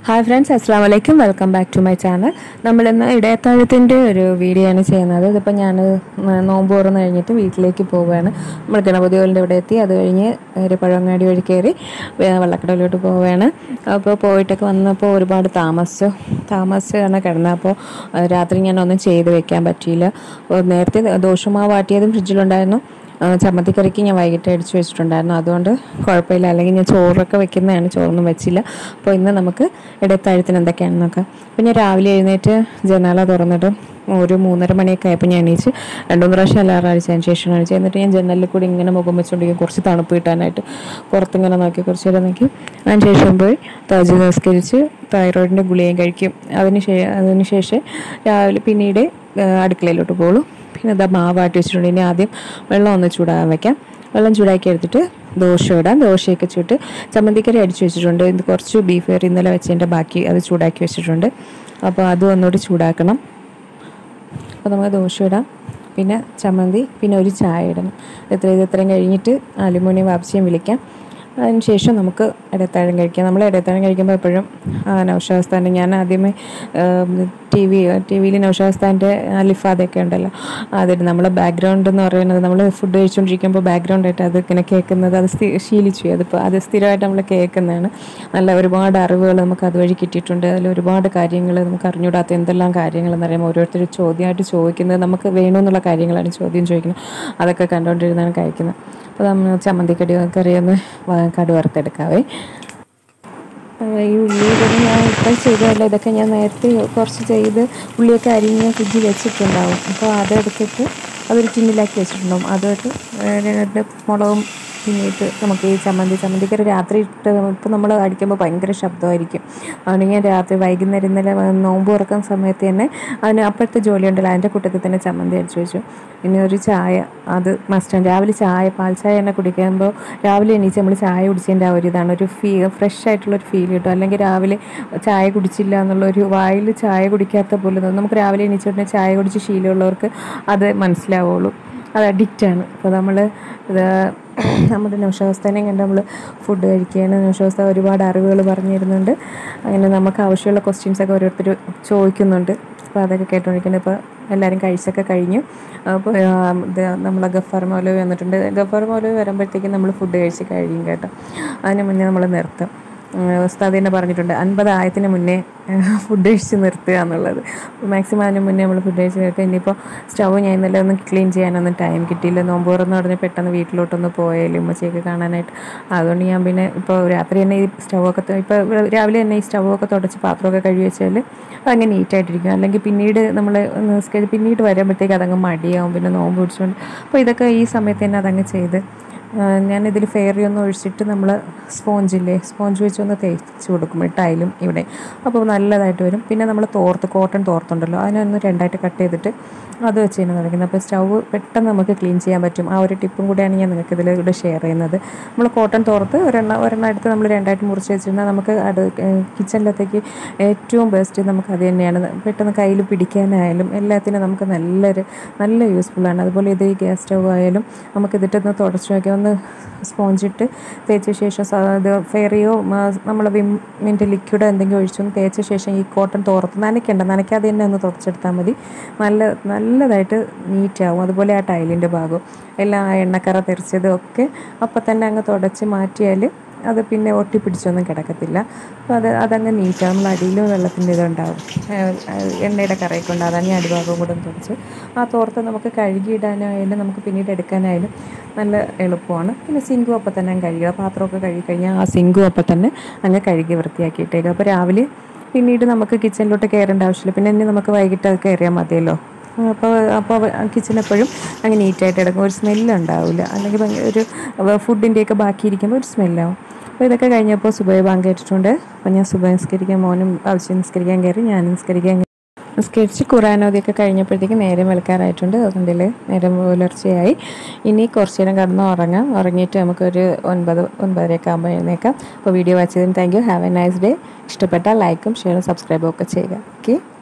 hi friends അസ്സാം വലൈക്കും welcome back to my channel നമ്മളിന്ന് ഇടയത്താഴത്തിൻ്റെ ഒരു വീഡിയോ ആണ് ചെയ്യുന്നത് ഇതിപ്പോൾ ഞാൻ നോമ്പ് തുറന്ന് കഴിഞ്ഞിട്ട് വീട്ടിലേക്ക് പോവുകയാണ് നമ്മൾ ഗണപതി കോലിൻ്റെ ഇവിടെ എത്തി അത് കഴിഞ്ഞ് ഒരു പഴങ്ങാടി വഴി കയറി വേ- വള്ളക്കടവിലോട്ട് പോവുകയാണ് അപ്പോൾ പോയിട്ടൊക്കെ വന്നപ്പോൾ ഒരുപാട് താമസിച്ചു താമസിച്ചാണ് കിടന്നത് അപ്പോൾ അഹ് രാത്രി ഞാൻ ഒന്നും ചെയ്ത് വെക്കാൻ പറ്റിയില്ല അപ്പോൾ നേരത്തെ ദോഷമാവ് വാട്ടിയതും ഫ്രിഡ്ജിലുണ്ടായിരുന്നു ആ, ചമ്മന്തിക്കറിക്ക് ഞാൻ വൈകിട്ട് അടിച്ചു വെച്ചിട്ടുണ്ടായിരുന്നു അതുകൊണ്ട് കുഴപ്പമില്ല അല്ലെങ്കിൽ ഞാൻ ചോറൊക്കെ വെക്കുന്നതാണ് ചോറൊന്നും വെച്ചില്ല അപ്പോൾ ഇന്ന് നമുക്ക് ഇടത്താഴത്തിന് എന്തൊക്കെയാണെന്ന് നോക്കാം അപ്പോൾ ഞാൻ രാവിലെ എഴുന്നേറ്റ് ജനാല തുറന്നിട്ട് ഒരു മൂന്നര മണിയൊക്കെ ആയപ്പോൾ ഞാൻ എണീച്ച് രണ്ട് മൂന്ന് പ്രാവശ്യം അലാറം അടിച്ചതിന് ശേഷം അടിച്ചു എന്നിട്ട് ഞാൻ ജനലിൽ കൂടി ഇങ്ങനെ മുഖം വെച്ചുകൊണ്ടിരിക്കും കുറച്ച് തണുപ്പ് കിട്ടാനായിട്ട് പുറത്തിങ്ങനെ നോക്കി കുറച്ച് നേരം നോക്കി അതിന് ശേഷം പോയി താജ് നമസ്കരിച്ച് തൈറോയിഡിൻ്റെ ഗുളികയും കഴിക്കും അതിന് ശേ അതിന് ശേഷം രാവിലെ പിന്നീട് ആ, അടുക്കളയിലോട്ട് പോകുള്ളൂ പിന്നെ ഇതാ മാവ് ആട്ടി വെച്ചിട്ടുണ്ട് ഇനി ആദ്യം വെള്ളം ഒന്ന് ചൂടാകാൻ വെക്കാം വെള്ളം ചൂടാക്കി എടുത്തിട്ട് ദോശ ഇടാം ദോശയൊക്കെ ചുട്ട് ചമ്മന്തിക്കറി അടിച്ചു വെച്ചിട്ടുണ്ട് ഇത് കുറച്ച് ബീഫ് കറി ഇന്നലെ വെച്ചതിൻ്റെ ബാക്കി അത് ചൂടാക്കി വെച്ചിട്ടുണ്ട് അപ്പോൾ അതും ഒന്നുകൂടി ചൂടാക്കണം അപ്പോൾ നമുക്ക് ദോശ ഇടാം പിന്നെ ചമ്മന്തി പിന്നെ ഒരു ചായ ഇടണം എത്ര ഇത് ഇത്രയും കഴിഞ്ഞിട്ട് അലുമിനിയം വാപ്സിയും വിളിക്കാം അതിന് ശേഷം നമുക്ക് ഇടത്താഴം കഴിക്കാം നമ്മൾ ഇടത്താഴം കഴിക്കുമ്പോൾ എപ്പോഴും നൗഷാസ്ഥാൻ്റെ ഞാൻ ആദ്യമേ ടി വി ടി വിയിൽ നൗഷാസ്ഥാൻ്റെ ലിഫാദൊക്കെ ഉണ്ടല്ലോ അതിന് നമ്മൾ ബാക്ക്ഗ്രൗണ്ട് എന്ന് പറയുന്നത് നമ്മൾ ഫുഡ് കഴിച്ചുകൊണ്ടിരിക്കുമ്പോൾ ബാക്ക്ഗ്രൗണ്ടായിട്ട് അത് ഇങ്ങനെ കേൾക്കുന്നത് അത് സ്ഥി ശീലിച്ചു അതിപ്പോൾ അത് സ്ഥിരമായിട്ട് നമ്മൾ കേൾക്കുന്നതാണ് നല്ല ഒരുപാട് അറിവുകൾ നമുക്ക് അതുവഴി കിട്ടിയിട്ടുണ്ട് അതിൽ ഒരുപാട് കാര്യങ്ങൾ നമുക്ക് അറിഞ്ഞൂടാത്ത എന്തെല്ലാം കാര്യങ്ങളെന്ന് പറയുമ്പോൾ ഓരോരുത്തർ ചോദ്യമായിട്ട് ചോദിക്കുന്നത് നമുക്ക് വേണമെന്നുള്ള കാര്യങ്ങളാണ് ചോദ്യം ചോദിക്കുന്നത് അതൊക്കെ കണ്ടുകൊണ്ടിരുന്നാണ് കഴിക്കുന്നത് അപ്പോൾ നമ്മൾ ചമ്മന്തിക്കടി കറിയൊന്ന് വ- കടു വറുത്തെടുക്കാവേ ആ, ഈ ഉള്ളി ഇതൊക്കെ ഞാൻ ഇപ്പം ചെയ്തതല്ല ഇതൊക്കെ ഞാൻ നേരത്തെ കുറച്ച് ചെയ്ത് ഉള്ളിയൊക്കെ അരിഞ്ഞ് ഫ്രിഡ്ജിൽ വെച്ചിട്ടുണ്ടാവും അപ്പോൾ അതെടുത്തിട്ട് അതൊരു ടിന്നിലാക്കി വെച്ചിട്ടുണ്ടാവും അതൊക്കെ രണ്ട് മുളകും പിന്നീട്ട് നമുക്ക് ഈ ചമ്മന്തി ചമ്മന്തിക്കറി രാത്രി ഇട്ട് ഇപ്പോൾ നമ്മൾ അടിക്കുമ്പോൾ ഭയങ്കര ശബ്ദമായിരിക്കും അതുകൊണ്ട് ഞാൻ രാത്രി വൈകുന്നേരം ഇന്നലെ നോമ്പ് തുറക്കുന്ന സമയത്ത് തന്നെ അതിന് അപ്പോഴത്തെ ജോലി ഉണ്ടല്ലോ അതിൻ്റെ കൂട്ടത്തിൽ തന്നെ ചമ്മന്തി അടിച്ചു വെച്ചു പിന്നെ ഒരു ചായ അത് മസ്റ്റാണ് രാവിലെ ചായ പാൽ ചായ തന്നെ കുടിക്കുമ്പോൾ രാവിലെ എണീച്ച് നമ്മൾ ചായ കുടിച്ചതിൻ്റെ ആ ഒരു ഇതാണ് ഒരു ഫീ ഫ്രഷ് ആയിട്ടുള്ള ഒരു ഫീൽ കിട്ടും അല്ലെങ്കിൽ രാവിലെ ചായ കുടിച്ചില്ല എന്നുള്ള ഒരു വായിൽ ചായ കുടിക്കാത്ത പോലെ തോന്നും നമുക്ക് രാവിലെ എണീച്ചിട്ട് ചായ കുടിച്ച് ശീലമുള്ളവർക്ക് അത് മനസ്സിലാവുള്ളൂ അത് അഡിക്റ്റാണ് അപ്പോൾ നമ്മൾ ഇത് നമ്മുടെ നൗഷാവസ്ഥാനെയും കണ്ട് നമ്മൾ ഫുഡ് കഴിക്കുകയാണ് നൗഷാവസ്ഥ ഒരുപാട് അറിവുകൾ പറഞ്ഞു തരുന്നുണ്ട് അങ്ങനെ നമുക്ക് ആവശ്യമുള്ള ക്വസ്റ്റ്യൻസൊക്കെ ഓരോരുത്തർ ചോദിക്കുന്നുണ്ട് അപ്പോൾ അതൊക്കെ കേട്ടോണ്ടിരിക്കുന്നത് ഇപ്പോൾ എല്ലാവരും കഴിച്ചൊക്കെ കഴിഞ്ഞു അപ്പോൾ ആ, ഇത് നമ്മളെ ഗഫാർ മൗലവി വന്നിട്ടുണ്ട് ഗഫാർ മൗലവി വരുമ്പോഴത്തേക്കും നമ്മൾ ഫുഡ് കഴിച്ച് കഴിയും കേട്ടോ അതിന് മുന്നേ നമ്മൾ നിർത്തും ഉം, ഉസ്താദ് തന്നെ പറഞ്ഞിട്ടുണ്ട് അൻപത് ആയത്തിന് മുന്നേ ഫുഡ് കഴിച്ച് നിർത്തുക എന്നുള്ളത് മാക്സിമം അതിന് മുന്നേ നമ്മൾ ഫുഡ് കഴിച്ച് നിർത്തുക ഇനിയിപ്പോൾ സ്റ്റൗ ഞാൻ ഇന്നലെ ഒന്ന് ക്ലീൻ ചെയ്യാനൊന്നും ടൈം കിട്ടിയില്ല നോമ്പ് തുറന്ന് പറഞ്ഞ് പെട്ടെന്ന് വീട്ടിലോട്ടൊന്ന് പോയാലും ഉമ്മച്ചയൊക്കെ കാണാനായിട്ട് അതുകൊണ്ട് ഞാൻ പിന്നെ ഇപ്പോൾ രാത്രി തന്നെ ഈ സ്റ്റൗവൊക്കെ ഇപ്പോൾ രാവിലെ തന്നെ ഈ സ്റ്റൗവൊക്കെ തുടച്ച് പാത്രമൊക്കെ കഴുകി വെച്ചാൽ അതങ്ങനെ നീറ്റായിട്ടിരിക്കും അല്ലെങ്കിൽ പിന്നീട് നമ്മൾ നിസ്കരി പിന്നീട് വരുമ്പോഴത്തേക്ക് അതങ്ങ് മടിയാവും പിന്നെ നോമ്പ് പിടിച്ചുകൊണ്ട് അപ്പോൾ ഇതൊക്കെ ഈ സമയത്ത് തന്നെ അതങ്ങ് ചെയ്ത് ഞാനിതിൽ ഫെയറി ഒന്ന് ഒഴിച്ചിട്ട് നമ്മൾ സ്പോഞ്ചില്ലേ സ്പോഞ്ച് വെച്ചൊന്ന് തേച്ച് കൊടുക്കും ടൈലും ഇവിടെ അപ്പോൾ നല്ലതായിട്ട് വരും പിന്നെ നമ്മൾ തോർത്ത് കോട്ടൺ തോർത്തുണ്ടല്ലോ അതിനൊന്ന് രണ്ടായിട്ട് കട്ട് ചെയ്തിട്ട് അത് വെച്ച് തന്നെ തുടങ്ങുന്നത് അപ്പോൾ സ്റ്റൗ പെട്ടെന്ന് നമുക്ക് ക്ലീൻ ചെയ്യാൻ പറ്റും ആ ഒരു ടിപ്പും കൂടെയാണ് ഞാൻ നിങ്ങൾക്ക് ഇതിലൂടെ ഷെയർ ചെയ്യുന്നത് നമ്മൾ കോട്ടൺ തോർത്ത് ഒരെണ്ണം ഒരെണ്ണം എടുത്ത് നമ്മൾ രണ്ടായിട്ട് മുറിച്ച് വെച്ചിരുന്നാൽ നമുക്ക് അത് കിച്ചണിലത്തേക്ക് ഏറ്റവും ബെസ്റ്റ് നമുക്ക് അത് തന്നെയാണ് പെട്ടെന്ന് കയ്യിൽ പിടിക്കാനായാലും എല്ലാത്തിനും നമുക്ക് നല്ലൊരു നല്ല യൂസ്ഫുള്ളാണ് അതുപോലെ ഇത് ഈ ഗ്യാസ് സ്റ്റൗ ആയാലും നമുക്ക് ഇതിട്ടൊന്ന് തുടച്ച് നോക്കിയാൽ ഒന്ന് സ്പോഞ്ചിട്ട് തേച്ച ശേഷം സ- ഇത് ഫെയറിയോ നമ്മൾ വിമ്മിൻ്റെ ലിക്വിഡ് എന്തെങ്കിലും ഒഴിച്ചൊന്ന് തേച്ച ശേഷം ഈ കോട്ടൺ തോർത്ത് നനയ്ക്കണ്ട നനയ്ക്കാതെ തന്നെ ഒന്ന് തുടച്ചെടുത്താൽ മതി നല്ല നല്ലതായിട്ട് നീറ്റാവും അതുപോലെ ആ ടൈലിൻ്റെ ഭാഗവും എല്ലാം ആ എണ്ണക്കറ തെറിച്ചതും ഒക്കെ അപ്പം തന്നെ അങ്ങ് തുടച്ച് മാറ്റിയാൽ അത് പിന്നെ ഒട്ടിപ്പിടിച്ചൊന്നും കിടക്കത്തില്ല അപ്പോൾ അത് അതങ്ങ് നീറ്റാവും നമ്മൾ അടിയിലും വെള്ളത്തിൻ്റെ ഇതുണ്ടാവും ഏഹ് ഏഹ് എണ്ണയുടെ കറയൊക്കെ ഉണ്ട് അതാണ് ഞാൻ അടിഭാഗവും കൂടെ ഒന്ന് തുടച്ച് ആ തോർത്ത് നമുക്ക് കഴുകിയിടാനായാലും നമുക്ക് പിന്നീട് എടുക്കാനായാലും നല്ല എളുപ്പമാണ് പിന്നെ സിങ്കും അപ്പം തന്നെ അങ്ങ് കഴുകുക പാത്രമൊക്കെ കഴുകി കഴിഞ്ഞാൽ ആ സിങ്കും അപ്പം തന്നെ അങ്ങ് കഴുകി വൃത്തിയാക്കിയിട്ടേക്കുക അപ്പോൾ രാവിലെ പിന്നീട് നമുക്ക് കിച്ചണിലോട്ട് കയറേണ്ട ആവശ്യമില്ല പിന്നെ ഇനി നമുക്ക് വൈകിട്ട് അത് കയറിയാൽ മതിയല്ലോ അപ്പോൾ അപ്പോൾ കിച്ചൺ എപ്പോഴും അങ്ങനെ നീറ്റായിട്ട് എടുക്കും ഒരു സ്മെല്ല് ഉണ്ടാവില്ല അല്ലെങ്കിൽ ഭയങ്കര ഒരു ഫുഡിൻ്റെയൊക്കെ ബാക്കി ഇരിക്കുമ്പോൾ ഒരു സ്മെല്ലാവും അപ്പോൾ ഇതൊക്കെ കഴിഞ്ഞപ്പോൾ സുബൈ ബാങ്ക് കേട്ടിട്ടുണ്ട് അപ്പോൾ ഞാൻ സുബൈ നിസ്കരിക്കാൻ മോനും ആവശ്യം നിസ്കരിക്കാൻ കയറി ഞാൻ നിസ്കരിക്കാൻ നിസ്കരിച്ച് ഖുറാനോദിയൊക്കെ കഴിഞ്ഞപ്പോഴത്തേക്ക് നേരം വെളുക്കാറായിട്ടുണ്ട് അതുകൊണ്ടിൽ നേരം പുലർച്ചയായി ഇനി കുറച്ച് നേരം കിടന്ന് ഉറങ്ങാം ഉറങ്ങിയിട്ട് നമുക്കൊരു ഒൻപത് ഒൻപതരയൊക്കെ ആകുമ്പോൾ എഴുന്നേക്കാം അപ്പോൾ വീഡിയോ വാച്ചതിന് thank you have a nice day ഇഷ്ടപ്പെട്ടാൽ ലൈക്കും ഷെയറും സബ്സ്ക്രൈബും ഒക്കെ ചെയ്യുക ഓക്കെ